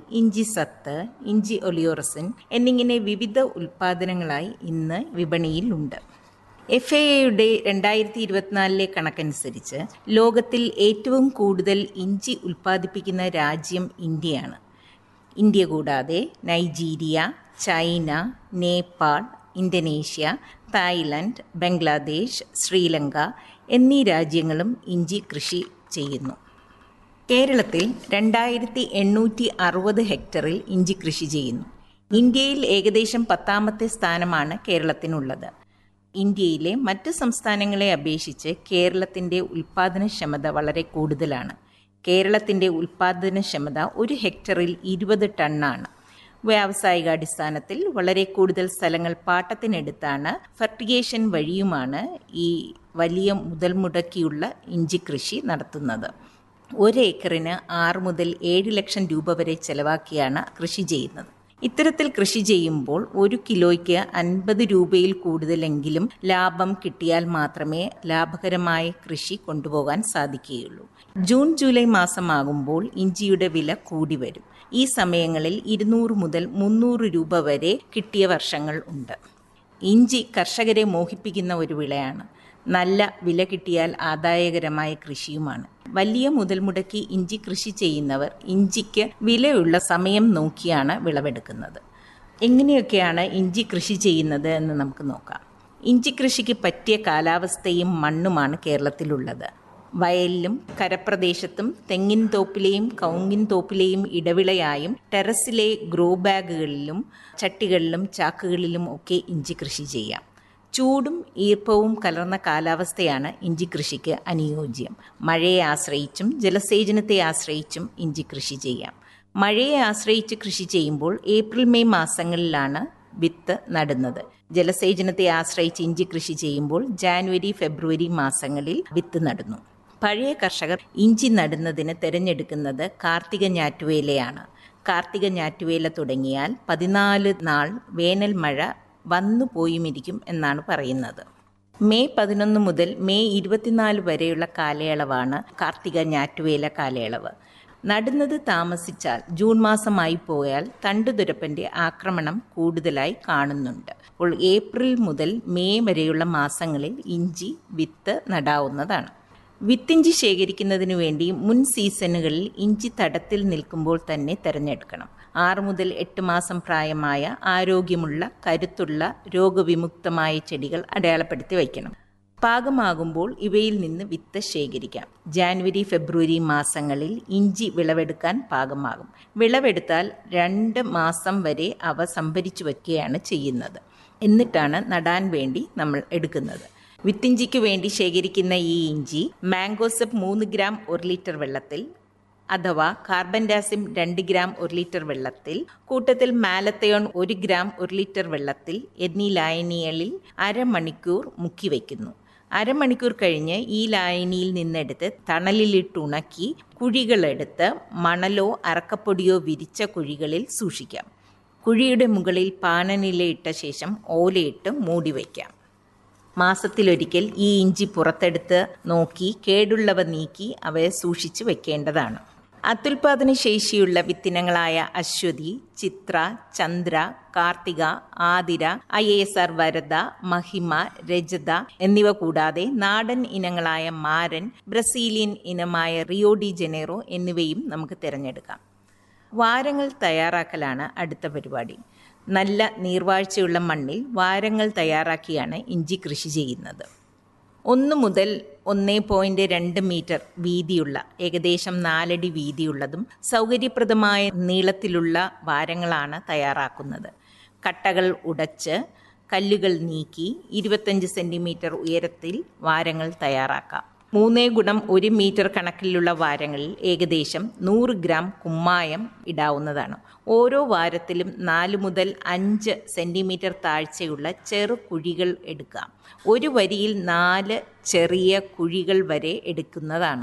ഇഞ്ചി സത്ത് ഇഞ്ചി ഒലിയോറസിൻ എന്നിങ്ങനെ വിവിധ ഉൽപ്പാദനങ്ങളായി ഇന്ന് വിപണിയിലുണ്ട് എഫ് എ യുടെ രണ്ടായിരത്തി ഇരുപത്തിനാലിലെ കണക്കനുസരിച്ച് ലോകത്തിൽ ഏറ്റവും കൂടുതൽ ഇഞ്ചി ഉൽപ്പാദിപ്പിക്കുന്ന രാജ്യം ഇന്ത്യയാണ് ഇന്ത്യ കൂടാതെ Nigeria China Nepal Indonesia Thailand Bangladesh Sri Lanka എന്നീ രാജ്യങ്ങളും ഇഞ്ചി കൃഷി ചെയ്യുന്നു കേരളത്തിൽ രണ്ടായിരത്തി എണ്ണൂറ്റി അറുപത് ഹെക്ടറിൽ ഇഞ്ചി കൃഷി ചെയ്യുന്നു ഇന്ത്യയിൽ ഏകദേശം പത്താമത്തെ സ്ഥാനമാണ് കേരളത്തിനുള്ളത് ഇന്ത്യയിലെ മറ്റ് സംസ്ഥാനങ്ങളെ അപേക്ഷിച്ച് കേരളത്തിൻ്റെ ഉൽപ്പാദനക്ഷമത വളരെ കൂടുതലാണ് കേരളത്തിൻ്റെ ഉൽപ്പാദനക്ഷമത ഒരു ഹെക്ടറിൽ ഇരുപത് ടണ്ണാണ് വ്യാവസായികാടിസ്ഥാനത്തിൽ വളരെ കൂടുതൽ സ്ഥലങ്ങൾ പാട്ടത്തിനെടുത്താണ് ഫെർട്ടിഗേഷൻ വഴിയുമാണ് ഈ വലിയ മുതൽ മുടക്കിയുള്ള ഇഞ്ചി കൃഷി നടത്തുന്നത് ഒരു ഏക്കറിന് ആറ് മുതൽ ഏഴ് ലക്ഷം രൂപ വരെ ചെലവാക്കിയാണ് കൃഷി ചെയ്യുന്നത് ഇത്തരത്തിൽ കൃഷി ചെയ്യുമ്പോൾ ഒരു കിലോയ്ക്ക് അൻപത് രൂപയിൽ കൂടുതലെങ്കിലും ലാഭം കിട്ടിയാൽ മാത്രമേ ലാഭകരമായ കൃഷി കൊണ്ടുപോകാൻ സാധിക്കുകയുള്ളൂ ജൂൺ ജൂലൈ മാസമാകുമ്പോൾ ഇഞ്ചിയുടെ വില കൂടി വരും ഈ സമയങ്ങളിൽ ഇരുന്നൂറ് മുതൽ മുന്നൂറ് രൂപ വരെ കിട്ടിയ വർഷങ്ങൾ ഉണ്ട് ഇഞ്ചി കർഷകരെ മോഹിപ്പിക്കുന്ന ഒരു വിളയാണ് നല്ല വില കിട്ടിയാൽ ആദായകരമായ കൃഷിയുമാണ് വലിയ മുതൽ മുടക്കി ഇഞ്ചി കൃഷി ചെയ്യുന്നവർ ഇഞ്ചിക്ക് വിലയുള്ള സമയം നോക്കിയാണ് വിളവെടുക്കുന്നത് എങ്ങനെയൊക്കെയാണ് ഇഞ്ചി കൃഷി ചെയ്യുന്നത് എന്ന് നമുക്ക് നോക്കാം ഇഞ്ചി കൃഷിക്ക് പറ്റിയ കാലാവസ്ഥയും മണ്ണുമാണ് കേരളത്തിലുള്ളത് വയലിലും കരപ്രദേശത്തും തെങ്ങിൻ തോപ്പിലെയും കൗങ്ങിൻ തോപ്പിലെയും ഇടവിളയായും ടെറസിലെ ഗ്രോ ബാഗുകളിലും ചട്ടികളിലും ചാക്കുകളിലും ഒക്കെ ഇഞ്ചി കൃഷി ചെയ്യാം ചൂടും ഈർപ്പവും കലർന്ന കാലാവസ്ഥയാണ് ഇഞ്ചി കൃഷിക്ക് അനുയോജ്യം മഴയെ ആശ്രയിച്ചും ജലസേചനത്തെ ആശ്രയിച്ചും ഇഞ്ചി കൃഷി ചെയ്യാം മഴയെ ആശ്രയിച്ച് കൃഷി ചെയ്യുമ്പോൾ ഏപ്രിൽ മെയ് മാസങ്ങളിലാണ് വിത്ത് നടുന്നത് ജലസേചനത്തെ ആശ്രയിച്ച് ഇഞ്ചി കൃഷി ചെയ്യുമ്പോൾ ജാനുവരി ഫെബ്രുവരി മാസങ്ങളിൽ വിത്ത് നടുന്നു പഴയ കർഷകർ ഇഞ്ചി നടുന്നതിന് തിരഞ്ഞെടുക്കുന്നത് കാർത്തിക ഞാറ്റുവേലയാണ് കാർത്തിക ഞാറ്റുവേല തുടങ്ങിയാൽ പതിനാല് നാൾ വേനൽ മഴ വന്നു പോയുമിരിക്കും എന്നാണ് പറയുന്നത് മെയ് പതിനൊന്ന് മുതൽ മെയ് ഇരുപത്തിനാല് വരെയുള്ള കാലയളവാണ് കാർത്തിക ഞാറ്റുവേല കാലയളവ് നടുന്നത് താമസിച്ചാൽ ജൂൺ മാസമായി പോയാൽ തണ്ടുതുരപ്പൻ്റെ ആക്രമണം കൂടുതലായി കാണുന്നുണ്ട് അപ്പോൾ ഏപ്രിൽ മുതൽ മെയ് വരെയുള്ള മാസങ്ങളിൽ ഇഞ്ചി വിത്ത് നടാവുന്നതാണ് വിത്തിഞ്ചി ശേഖരിക്കുന്നതിനു വേണ്ടി മുൻ സീസണുകളിൽ ഇഞ്ചി തടത്തിൽ നിൽക്കുമ്പോൾ തന്നെ തിരഞ്ഞെടുക്കണം ആറ് മുതൽ എട്ട് മാസം പ്രായമായ ആരോഗ്യമുള്ള കരുത്തുള്ള രോഗവിമുക്തമായ ചെടികൾ അടയാളപ്പെടുത്തി വയ്ക്കണം പാകമാകുമ്പോൾ ഇവയിൽ നിന്ന് വിത്ത് ശേഖരിക്കാം ജാനുവരി ഫെബ്രുവരി മാസങ്ങളിൽ ഇഞ്ചി വിളവെടുക്കാൻ പാകമാകും വിളവെടുത്താൽ രണ്ട് മാസം വരെ അവ സംഭരിച്ചു വയ്ക്കുകയാണ് ചെയ്യുന്നത് എന്നിട്ടാണ് നടാൻ വേണ്ടി നമ്മൾ എടുക്കുന്നത് വിത്തിഞ്ചിക്ക് വേണ്ടി ശേഖരിക്കുന്ന ഈ ഇഞ്ചി മാംഗോസപ്പ് മൂന്ന് ഗ്രാം ഒരു ലിറ്റർ വെള്ളത്തിൽ അഥവാ കാർബൻ ഡാസിം രണ്ട് ഗ്രാം ഒരു ലിറ്റർ വെള്ളത്തിൽ കൂട്ടത്തിൽ മാലത്തയോൺ ഒരു ഗ്രാം ഒരു ലിറ്റർ വെള്ളത്തിൽ എന്നീ ലായനികളിൽ അരമണിക്കൂർ മുക്കി വയ്ക്കുന്നു അരമണിക്കൂർ കഴിഞ്ഞ് ഈ ലായനിയിൽ നിന്നെടുത്ത് തണലിലിട്ടുണക്കി കുഴികളെടുത്ത് മണലോ അറക്കപ്പൊടിയോ വിരിച്ച കുഴികളിൽ സൂക്ഷിക്കാം കുഴിയുടെ മുകളിൽ പാനനിലയിട്ട ശേഷം ഓലയിട്ട് മൂടി വയ്ക്കാം മാസത്തിലൊരിക്കൽ ഈ ഇഞ്ചി പുറത്തെടുത്ത് നോക്കി കേടുള്ളവ നീക്കി അവയെ സൂക്ഷിച്ചു വെക്കേണ്ടതാണ് അത്യുൽപാദന ശേഷിയുള്ള വിത്തിനങ്ങളായ Aswathy Chithra Chandra Karthika Athira I S R Varada Mahima Rejatha എന്നിവ കൂടാതെ നാടൻ ഇനങ്ങളായ മാരൻ ബ്രസീലിയൻ ഇനമായ റിയോ ഡി ജനേറോ എന്നിവയും നമുക്ക് തിരഞ്ഞെടുക്കാം വാരങ്ങൾ തയ്യാറാക്കലാണ് അടുത്ത പരിപാടി നല്ല നീർവാഴ്ചയുള്ള മണ്ണിൽ വാരങ്ങൾ തയ്യാറാക്കിയാണ് ഇഞ്ചി കൃഷി ചെയ്യുന്നത് ഒന്ന് മുതൽ ഒന്ന് പോയിൻറ്റ് രണ്ട് മീറ്റർ വീതിയുള്ള ഏകദേശം നാലടി വീതിയുള്ളതും സൗകര്യപ്രദമായ നീളത്തിലുള്ള വാരങ്ങളാണ് തയ്യാറാക്കുന്നത് കട്ടകൾ ഉടച്ച് കല്ലുകൾ നീക്കി ഇരുപത്തഞ്ച് സെൻറ്റിമീറ്റർ ഉയരത്തിൽ വാരങ്ങൾ തയ്യാറാക്കാം മൂന്നേ ഗുണം ഒരു മീറ്റർ കണക്കിലുള്ള വാരങ്ങളിൽ ഏകദേശം നൂറ് ഗ്രാം കുമ്മായം ഇടാവുന്നതാണ് ഓരോ വാരത്തിലും നാല് മുതൽ അഞ്ച് സെൻറ്റിമീറ്റർ താഴ്ചയുള്ള ചെറു കുഴികൾ എടുക്കാം ഒരു വരിയിൽ നാല് ചെറിയ കുഴികൾ വരെ എടുക്കുന്നതാണ്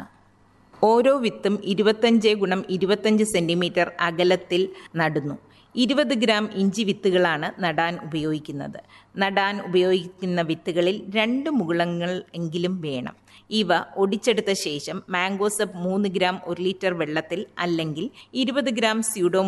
ഓരോ വിത്തും ഇരുപത്തഞ്ച് ഗുണം ഇരുപത്തഞ്ച് സെൻറ്റിമീറ്റർ അകലത്തിൽ നടുന്നു ഇരുപത് ഗ്രാം ഇഞ്ചി വിത്തുകളാണ് നടാൻ ഉപയോഗിക്കുന്നത് നടാൻ ഉപയോഗിക്കുന്ന വിത്തുകളിൽ രണ്ട് മുകുളങ്ങൾ എങ്കിലും വേണം ഇവ ഒടിച്ചെടുത്ത ശേഷം മാംഗോസപ്പ് മൂന്ന് ഗ്രാം ഒരു ലിറ്റർ വെള്ളത്തിൽ അല്ലെങ്കിൽ ഇരുപത് ഗ്രാം സ്യൂഡോ